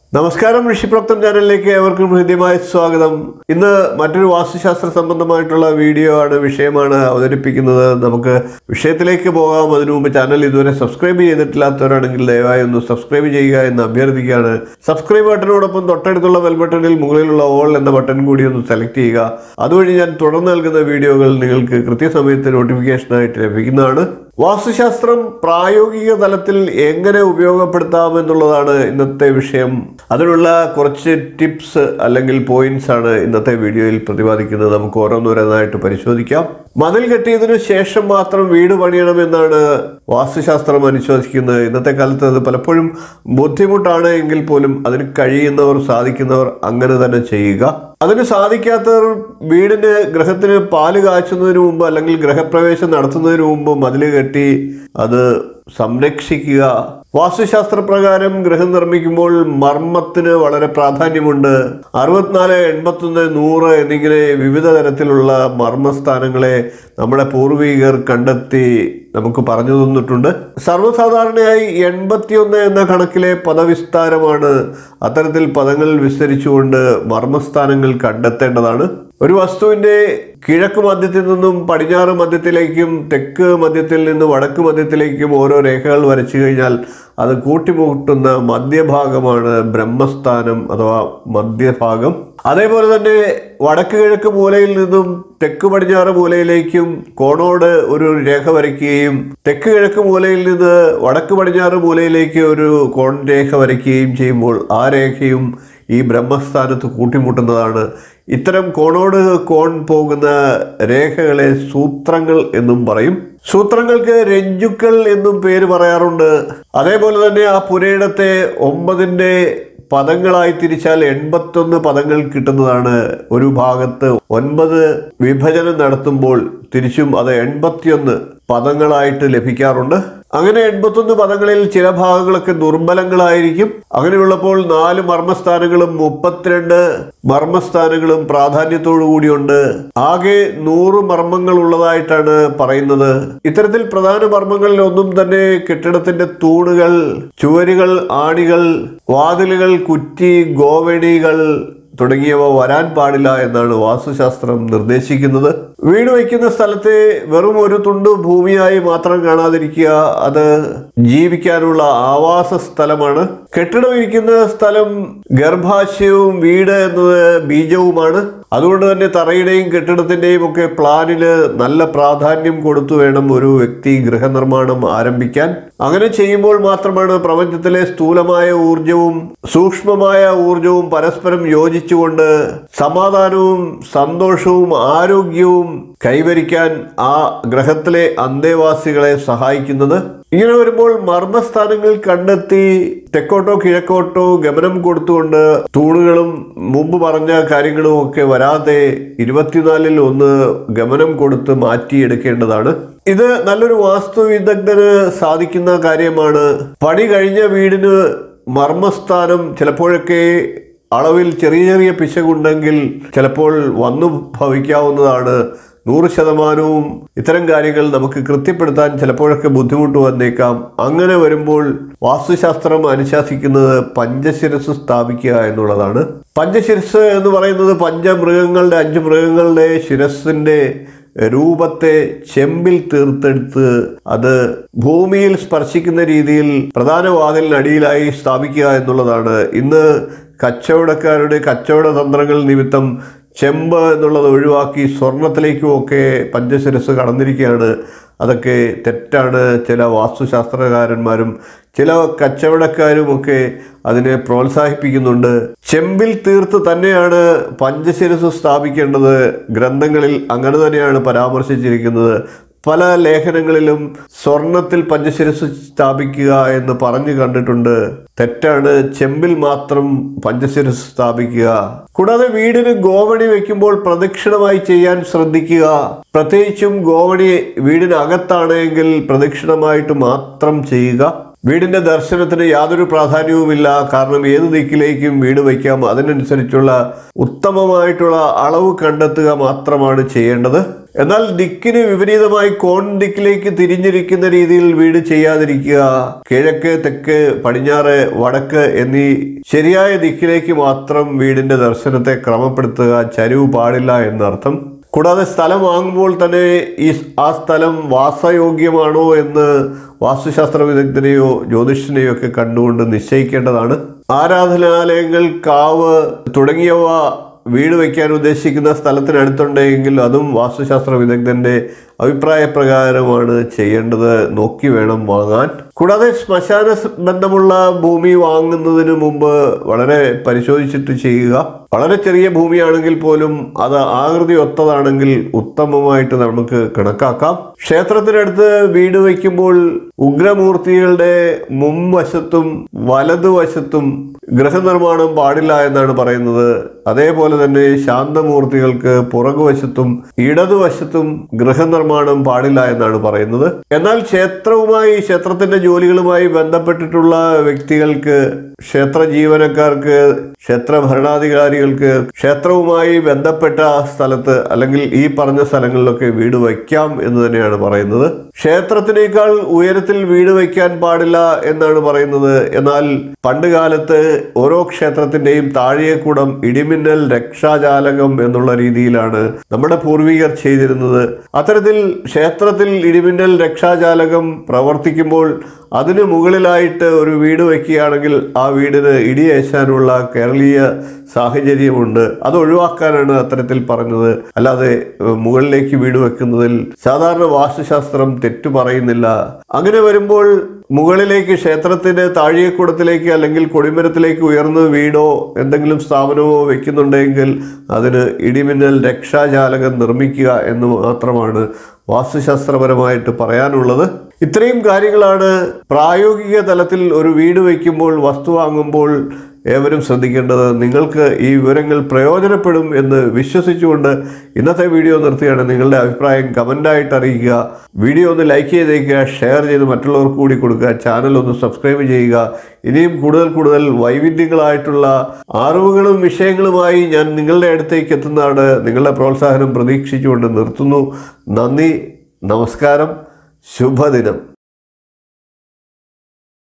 നമസ്കാരം ഋഷിപ്രോക്തം ചാനലിലേക്ക് ഏവർക്കും ഹൃദ്യമായ സ്വാഗതം ഇന്ന് മറ്റൊരു വാസ്തുശാസ്ത്ര സംബന്ധമായിട്ടുള്ള വീഡിയോ ആണ് വിഷയമാണ് അവതരിപ്പിക്കുന്നത് നമുക്ക് വിഷയത്തിലേക്ക് പോകാം അതിനു മുമ്പ് ചാനൽ ഇതുവരെ സബ്സ്ക്രൈബ് ചെയ്തിട്ടില്ലാത്തവരാണെങ്കിൽ ദയവായി ഒന്ന് സബ്സ്ക്രൈബ് ചെയ്യുക എന്ന് അഭ്യർത്ഥിക്കുകയാണ് സബ്സ്ക്രൈബ് ബട്ടനോടൊപ്പം തൊട്ടടുത്തുള്ള ബെൽ ബട്ടണിൽ മുകളിലുള്ള ഓൾ എന്ന ബട്ടൺ കൂടി ഒന്ന് സെലക്ട് ചെയ്യുക അതുവഴി ഞാൻ തുടർന്ന് നൽകുന്ന വീഡിയോകൾ നിങ്ങൾക്ക് കൃത്യസമയത്ത് നോട്ടിഫിക്കേഷനായിട്ട് ലഭിക്കുന്നതാണ് വാസ്തുശാസ്ത്രം പ്രായോഗിക തലത്തിൽ എങ്ങനെ ഉപയോഗപ്പെടുത്താമെന്നുള്ളതാണ് ഇന്നത്തെ വിഷയം അതിനുള്ള കുറച്ച് ടിപ്സ് അല്ലെങ്കിൽ പോയിന്റ്സ് ആണ് ഇന്നത്തെ വീഡിയോയിൽ പ്രതിപാദിക്കുന്നത് നമുക്ക് ഓരോന്നോരോന്നായിട്ട് പരിശോധിക്കാം മതിൽ കെട്ടിയതിനു ശേഷം മാത്രം വീട് പണിയണമെന്നാണ് വാസ്തുശാസ്ത്രം അനുശോസിക്കുന്നത് ഇന്നത്തെ കാലത്ത് അത് പലപ്പോഴും ബുദ്ധിമുട്ടാണ് എങ്കിൽ പോലും അതിന് കഴിയുന്നവർ സാധിക്കുന്നവർ അങ്ങനെ തന്നെ ചെയ്യുക അതിന് സാധിക്കാത്തവർ വീടിന് ഗ്രഹത്തിന് പാല് കാച്ചുന്നതിന് മുമ്പ് അല്ലെങ്കിൽ ഗ്രഹപ്രവേശം നടത്തുന്നതിന് മുമ്പ് മതിൽ കെട്ടി അത് സംരക്ഷിക്കുക വാസ്തുശാസ്ത്ര പ്രകാരം ഗൃഹം നിർമ്മിക്കുമ്പോൾ മർമ്മത്തിന് വളരെ പ്രാധാന്യമുണ്ട് അറുപത്തിനാല് എൺപത്തൊന്ന് നൂറ് എന്നിങ്ങനെ വിവിധ തരത്തിലുള്ള മർമ്മസ്ഥാനങ്ങളെ നമ്മുടെ പൂർവികർ കണ്ടെത്തി നമുക്ക് പറഞ്ഞു തന്നിട്ടുണ്ട് സർവ്വസാധാരണയായി എൺപത്തിയൊന്ന് എന്ന കണക്കിലെ പദവിസ്താരമാണ് അത്തരത്തിൽ പദങ്ങൾ വിസ്തരിച്ചുകൊണ്ട് മർമ്മസ്ഥാനങ്ങൾ കണ്ടെത്തേണ്ടതാണ് ഒരു വസ്തുവിന്റെ കിഴക്ക് മധ്യത്തിൽ നിന്നും പടിഞ്ഞാറ് മധ്യത്തിലേക്കും തെക്ക് മധ്യത്തിൽ നിന്ന് വടക്ക് മധ്യത്തിലേക്കും ഓരോ രേഖകൾ വരച്ചു കഴിഞ്ഞാൽ അത് കൂട്ടിമുട്ടുന്ന മധ്യഭാഗമാണ് ബ്രഹ്മസ്ഥാനം അഥവാ മധ്യഭാഗം അതേപോലെ തന്നെ വടക്ക് കിഴക്ക് മൂലയിൽ നിന്നും തെക്ക് പടിഞ്ഞാറ് മൂലയിലേക്കും കോണോട് ഒരു രേഖ വരയ്ക്കുകയും തെക്ക് കിഴക്ക് മൂലയിൽ നിന്ന് വടക്ക് പടിഞ്ഞാറ് മൂലയിലേക്ക് ഒരു കോൺ രേഖ വരയ്ക്കുകയും ചെയ്യുമ്പോൾ ആ രേഖയും ഈ ബ്രഹ്മസ്ഥാനത്ത് കൂട്ടിമുട്ടുന്നതാണ് ഇത്തരം കോണോട് കോൺ പോകുന്ന രേഖകളെ സൂത്രങ്ങൾ എന്നും പറയും സൂത്രങ്ങൾക്ക് രഞ്ജുക്കൾ എന്നും പേര് പറയാറുണ്ട് അതേപോലെ തന്നെ ആ പുരയിടത്തെ ഒമ്പതിൻ്റെ പദങ്ങളായി തിരിച്ചാൽ എൺപത്തൊന്ന് പദങ്ങൾ കിട്ടുന്നതാണ് ഒരു ഭാഗത്ത് ഒൻപത് വിഭജനം നടത്തുമ്പോൾ തിരിച്ചും അത് എൺപത്തിയൊന്ന് പദങ്ങളായിട്ട് ലഭിക്കാറുണ്ട് അങ്ങനെ എൺപത്തൊന്ന് പദങ്ങളിൽ ചില ഭാഗങ്ങളൊക്കെ ദുർബലങ്ങളായിരിക്കും അങ്ങനെയുള്ളപ്പോൾ നാല് മർമ്മസ്ഥാനങ്ങളും മുപ്പത്തിരണ്ട് മർമ്മസ്ഥാനങ്ങളും പ്രാധാന്യത്തോടു കൂടിയുണ്ട് ആകെ നൂറ് മർമ്മങ്ങൾ ഉള്ളതായിട്ടാണ് പറയുന്നത് ഇത്തരത്തിൽ പ്രധാന മർമ്മങ്ങളിൽ ഒന്നും തന്നെ കെട്ടിടത്തിന്റെ തൂണുകൾ ചുവരുകൾ ആണികൾ വാതിലുകൾ കുറ്റി ഗോവണികൾ തുടങ്ങിയവ വരാൻ പാടില്ല എന്നാണ് വാസ്തുശാസ്ത്രം നിർദ്ദേശിക്കുന്നത് വീട് വയ്ക്കുന്ന സ്ഥലത്തെ വെറും ഒരു തുണ്ട് ഭൂമിയായി മാത്രം കാണാതിരിക്കുക അത് ജീവിക്കാനുള്ള ആവാസ സ്ഥലമാണ് കെട്ടിടം ഇരിക്കുന്ന സ്ഥലം ഗർഭാശയവും വീട് എന്നത് ബീജവുമാണ് അതുകൊണ്ട് തന്നെ തറയുടെയും കെട്ടിടത്തിന്റെയും ഒക്കെ പ്ലാനില് നല്ല പ്രാധാന്യം കൊടുത്തു വേണം ഒരു വ്യക്തി ഗൃഹനിർമ്മാണം ആരംഭിക്കാൻ അങ്ങനെ ചെയ്യുമ്പോൾ മാത്രമാണ് പ്രപഞ്ചത്തിലെ സ്ഥൂലമായ ഊർജവും സൂക്ഷ്മമായ ഊർജവും പരസ്പരം യോജിച്ചുകൊണ്ട് സമാധാനവും സന്തോഷവും ആരോഗ്യവും കൈവരിക്കാൻ ആ ഗ്രഹത്തിലെ അന്തേവാസികളെ സഹായിക്കുന്നത് ഇങ്ങനെ വരുമ്പോൾ മർമ്മസ്ഥാനങ്ങൾ കണ്ടെത്തി തെക്കോട്ടോ കിഴക്കോട്ടോ ഗമനം കൊടുത്തുകൊണ്ട് തൂണുകളും മുമ്പ് പറഞ്ഞ കാര്യങ്ങളും ഒക്കെ വരാതെ ഇരുപത്തിനാലിൽ ഒന്ന് ഗമനം കൊടുത്ത് മാറ്റിയെടുക്കേണ്ടതാണ് ഇത് നല്ലൊരു വാസ്തു വിദഗ്ധന് സാധിക്കുന്ന കാര്യമാണ് പണി കഴിഞ്ഞ വീടിന് മർമ്മസ്ഥാനം ചിലപ്പോഴൊക്കെ അളവിൽ ചെറിയ ചെറിയ പിശകുണ്ടെങ്കിൽ ചിലപ്പോൾ വന്നു ഭവിക്കാവുന്നതാണ് നൂറ് ശതമാനവും ഇത്തരം കാര്യങ്ങൾ നമുക്ക് കൃത്യപ്പെടുത്താൻ ചിലപ്പോഴൊക്കെ ബുദ്ധിമുട്ട് വന്നേക്കാം അങ്ങനെ വരുമ്പോൾ വാസ്തുശാസ്ത്രം അനുശാസിക്കുന്നത് പഞ്ചശിരസ് സ്ഥാപിക്കുക എന്നുള്ളതാണ് പഞ്ചശിരസ് എന്ന് പറയുന്നത് പഞ്ചമൃഗങ്ങളുടെ അഞ്ച് മൃഗങ്ങളുടെ ശിരസിന്റെ രൂപത്തെ ചെമ്പിൽ തീർത്തെടുത്ത് അത് ഭൂമിയിൽ സ്പർശിക്കുന്ന രീതിയിൽ പ്രധാന വാതിലിനടിയിലായി സ്ഥാപിക്കുക എന്നുള്ളതാണ് ഇന്ന് കച്ചവടക്കാരുടെ കച്ചവട തന്ത്രങ്ങൾ നിമിത്തം ചെമ്പ് എന്നുള്ളത് ഒഴിവാക്കി സ്വർണത്തിലേക്കും ഒക്കെ പഞ്ചശിരസ് കടന്നിരിക്കുകയാണ് അതൊക്കെ തെറ്റാണ് ചില വാസ്തുശാസ്ത്രകാരന്മാരും ചില കച്ചവടക്കാരുമൊക്കെ അതിനെ പ്രോത്സാഹിപ്പിക്കുന്നുണ്ട് ചെമ്പിൽ തീർത്ത് തന്നെയാണ് പഞ്ചശിരസ് സ്ഥാപിക്കേണ്ടത് ഗ്രന്ഥങ്ങളിൽ അങ്ങനെ തന്നെയാണ് പരാമർശിച്ചിരിക്കുന്നത് പല ലേഖനങ്ങളിലും സ്വർണത്തിൽ പഞ്ചശിരസ് സ്ഥാപിക്കുക എന്ന് പറഞ്ഞു കണ്ടിട്ടുണ്ട് തെറ്റാണ് ചെമ്പിൽ മാത്രം പഞ്ചശിരസ് സ്ഥാപിക്കുക കൂടാതെ വീടിന് ഗോവണി വെക്കുമ്പോൾ പ്രദക്ഷിണമായി ചെയ്യാൻ ശ്രദ്ധിക്കുക പ്രത്യേകിച്ചും ഗോവണി വീടിനകത്താണെങ്കിൽ പ്രദക്ഷിണമായിട്ട് മാത്രം ചെയ്യുക വീടിന്റെ ദർശനത്തിന് യാതൊരു പ്രാധാന്യവുമില്ല കാരണം ഏത് ദിക്കിലേക്കും വീട് വയ്ക്കാം അതിനനുസരിച്ചുള്ള ഉത്തമമായിട്ടുള്ള അളവ് കണ്ടെത്തുക മാത്രമാണ് ചെയ്യേണ്ടത് എന്നാൽ ദിക്കിന് വിപരീതമായി കോൺ ദിക്കിലേക്ക് തിരിഞ്ഞിരിക്കുന്ന രീതിയിൽ വീട് ചെയ്യാതിരിക്കുക കിഴക്ക് തെക്ക് പടിഞ്ഞാറ് വടക്ക് എന്നീ ശരിയായ ദിക്കിലേക്ക് മാത്രം വീടിന്റെ ദർശനത്തെ ക്രമപ്പെടുത്തുക ചരിവ് പാടില്ല എന്നർത്ഥം കൂടാതെ സ്ഥലം വാങ്ങുമ്പോൾ തന്നെ ഈ ആ സ്ഥലം വാസയോഗ്യമാണോ എന്ന് വാസ്തുശാസ്ത്ര വിദഗ്ധനെയോ ജ്യോതിഷനെയോ ഒക്കെ കണ്ടുകൊണ്ട് നിശ്ചയിക്കേണ്ടതാണ് ആരാധനാലയങ്ങൾ കാവ് തുടങ്ങിയവ വീട് വയ്ക്കാൻ ഉദ്ദേശിക്കുന്ന സ്ഥലത്തിനടുത്തുണ്ടെങ്കിൽ അതും വാസ്തുശാസ്ത്ര വിദഗ്ധന്റെ അഭിപ്രായ പ്രകാരമാണ് ചെയ്യേണ്ടത് നോക്കി വേണം വാങ്ങാൻ കൂടാതെ ശ്മശാന സ് ബന്ധമുള്ള ഭൂമി വാങ്ങുന്നതിന് മുമ്പ് വളരെ പരിശോധിച്ചിട്ട് ചെയ്യുക വളരെ ചെറിയ ഭൂമിയാണെങ്കിൽ പോലും അത് ആകൃതി ഒത്തതാണെങ്കിൽ ഉത്തമമായിട്ട് നമുക്ക് കണക്കാക്കാം ക്ഷേത്രത്തിനടുത്ത് വീട് വയ്ക്കുമ്പോൾ ഉഗ്രമൂർത്തികളുടെ മുൻവശത്തും വലതുവശത്തും ഗൃഹനിർമ്മാണം പാടില്ല എന്നാണ് പറയുന്നത് അതേപോലെ തന്നെ ശാന്തമൂർത്തികൾക്ക് പുറകുവശത്തും ഇടതുവശത്തും ഗൃഹനിർമ്മാണം പാടില്ല എന്നാണ് പറയുന്നത് എന്നാൽ ക്ഷേത്രവുമായി ക്ഷേത്രത്തിന്റെ ജോലികളുമായി ബന്ധപ്പെട്ടിട്ടുള്ള വ്യക്തികൾക്ക് ക്ഷേത്ര ജീവനക്കാർക്ക് ക്ഷേത്ര ഭരണാധികാരികൾക്ക് ക്ഷേത്രവുമായി ബന്ധപ്പെട്ട സ്ഥലത്ത് അല്ലെങ്കിൽ ഈ പറഞ്ഞ സ്ഥലങ്ങളിലൊക്കെ വീട് വയ്ക്കാം എന്ന് തന്നെയാണ് പറയുന്നത് ക്ഷേത്രത്തിനേക്കാൾ ഉയരത്തിൽ വീട് വയ്ക്കാൻ പാടില്ല എന്നാണ് പറയുന്നത് എന്നാൽ പണ്ട് കാലത്ത് ഓരോ ക്ഷേത്രത്തിന്റെയും താഴെക്കൂടം ഇടിമിന്നൽ രക്ഷാജാലകം എന്നുള്ള രീതിയിലാണ് നമ്മുടെ പൂർവികർ ചെയ്തിരുന്നത് അത്തരത്തിൽ ക്ഷേത്രത്തിൽ ഇടിമിന്നൽ രക്ഷാജാലകം പ്രവർത്തിക്കുമ്പോൾ അതിന് മുകളിലായിട്ട് ഒരു വീട് വയ്ക്കുകയാണെങ്കിൽ ആ വീടിന് ഇടിയേശാനുള്ള കേരളീയ സാഹചര്യമുണ്ട് അത് ഒഴിവാക്കാനാണ് അത്തരത്തിൽ പറഞ്ഞത് അല്ലാതെ ഏഹ്, മുകളിലേക്ക് വീട് വെക്കുന്നതിൽ സാധാരണ വാസ്തുശാസ്ത്രം തെറ്റു പറയുന്നില്ല അങ്ങനെ വരുമ്പോൾ മുകളിലേക്ക് ക്ഷേത്രത്തിന്റെ താഴികക്കുടത്തിലേക്ക് അല്ലെങ്കിൽ കൊടിമരത്തിലേക്ക് ഉയർന്ന വീടോ എന്തെങ്കിലും സ്ഥാപനമോ വെക്കുന്നുണ്ടെങ്കിൽ അതിന് ഇടിമിന്നൽ രക്ഷാജാലകം നിർമ്മിക്കുക എന്ന് മാത്രമാണ് വാസ്തുശാസ്ത്രപരമായിട്ട് പറയാനുള്ളത് ഇത്രയും കാര്യങ്ങളാണ് പ്രായോഗിക തലത്തിൽ ഒരു വീട് വയ്ക്കുമ്പോൾ വസ്തു വാങ്ങുമ്പോൾ ഏവരും ശ്രദ്ധിക്കേണ്ടത് നിങ്ങൾക്ക് ഈ വിവരങ്ങൾ പ്രയോജനപ്പെടും എന്ന് വിശ്വസിച്ചുകൊണ്ട് ഇന്നത്തെ വീഡിയോ നിർത്തുകയാണ് നിങ്ങളുടെ അഭിപ്രായം കമൻ്റായിട്ട് അറിയിക്കുക വീഡിയോ ഒന്ന് ലൈക്ക് ചെയ്തേക്കുക ഷെയർ ചെയ്ത് മറ്റുള്ളവർക്ക് കൂടി കൊടുക്കുക ചാനൽ ഒന്ന് സബ്സ്ക്രൈബ് ചെയ്യുക ഇനിയും കൂടുതൽ കൂടുതൽ വൈവിധ്യങ്ങളായിട്ടുള്ള അറിവുകളും വിഷയങ്ങളുമായി ഞാൻ നിങ്ങളുടെ അടുത്തേക്ക് എത്തുന്നതാണ് നിങ്ങളുടെ പ്രോത്സാഹനം പ്രതീക്ഷിച്ചുകൊണ്ട് നിർത്തുന്നു നന്ദി നമസ്കാരം ശുഭദിനം